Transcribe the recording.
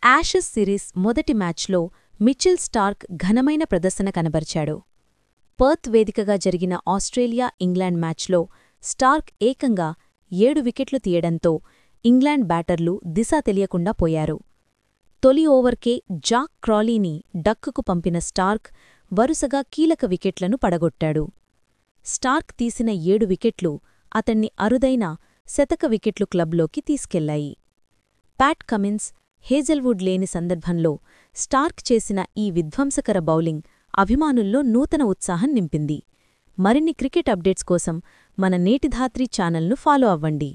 Ashes series మొదటి మ్యాచ్లో Mitchell Stark ఘనమైన ప్రదర్శన కనబర్చాడు పర్త్ వేదికగా జరిగిన ఆస్ట్రేలియా ఇంగ్లాండ్ మ్యాచ్లో స్టార్క్ ఏకంగా ఏడు వికెట్లు తీయడంతో ఇంగ్లాండ్ బ్యాటర్లు దిశా తెలియకుండా పోయారు తొలి ఓవర్కే జాక్ క్రాలీని డక్కుకు పంపిన స్టార్క్ వరుసగా కీలక వికెట్లను పడగొట్టాడు స్టార్క్ తీసిన ఏడు వికెట్లు అతన్ని అరుదైన శతక వికెట్లు క్లబ్లోకి తీసుకెళ్లాయి ప్యాట్ కమిన్స్ హేజల్వుడ్ లేని సందర్భంలో స్టార్క్ చేసిన ఈ విధ్వంసకర బౌలింగ్ అభిమానుల్లో నూతన ఉత్సాహం నింపింది మరిన్ని క్రికెట్ అప్డేట్స్ కోసం మన నేటిధాత్రి ఛానల్ను ఫాలో అవ్వండి